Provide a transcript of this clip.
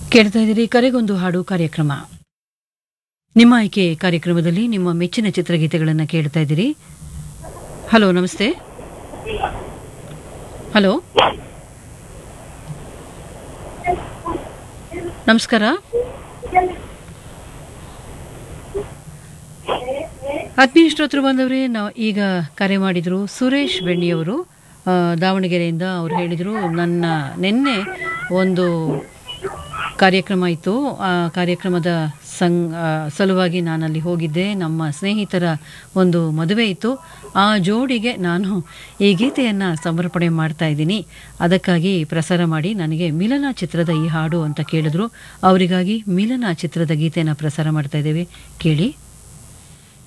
ಕೇಳ್ತಾ ಇದ್ದೀರಿ ಕರೆಗೊಂದು ಹಾಡು ಕಾರ್ಯಕ್ರಮ ನಿಮ್ಮ ಆಯ್ಕೆ ಕಾರ್ಯಕ್ರಮದಲ್ಲಿ ನಿಮ್ಮ ಮೆಚ್ಚಿನ ಚಿತ್ರಗೀತೆಗಳನ್ನು ಕೇಳ್ತಾ ಇದ್ದೀರಿ ಹಲೋ ನಮಸ್ತೆ ಹಲೋ ನಮಸ್ಕಾರ ಆತ್ಮೀಯ ಶ್ರೋತೃ ಬಂದವರೇ ನಾವು ಈಗ ಕರೆ ಮಾಡಿದರು ಸುರೇಶ್ ಬೆಣ್ಣಿಯವರು ಆ, ದಾವಣಗೆರೆಯಿಂದ ಅವ್ರು ಹೇಳಿದರು ನನ್ನ ನಿನ್ನೆ ಒಂದು ಕಾರ್ಯಕ್ರಮ ಇತ್ತು ಆ ಕಾರ್ಯಕ್ರಮದ ಸಂ ಆ, ಸಲುವಾಗಿ ನಾನಲ್ಲಿ ಹೋಗಿದ್ದೆ ನಮ್ಮ ಸ್ನೇಹಿತರ ಒಂದು ಮದುವೆ ಇತ್ತು ಆ ಜೋಡಿಗೆ ನಾನು ಈ ಗೀತೆಯನ್ನು ಸಮರ್ಪಣೆ ಮಾಡ್ತಾ ಇದ್ದೀನಿ ಅದಕ್ಕಾಗಿ ಪ್ರಸಾರ ಮಾಡಿ ನನಗೆ ಮಿಲನ ಚಿತ್ರದ ಈ ಹಾಡು ಅಂತ ಕೇಳಿದ್ರು ಅವರಿಗಾಗಿ ಮಿಲನ ಚಿತ್ರದ ಗೀತೆಯನ್ನು ಪ್ರಸಾರ ಮಾಡ್ತಾ ಇದ್ದೇವೆ ಕೇಳಿ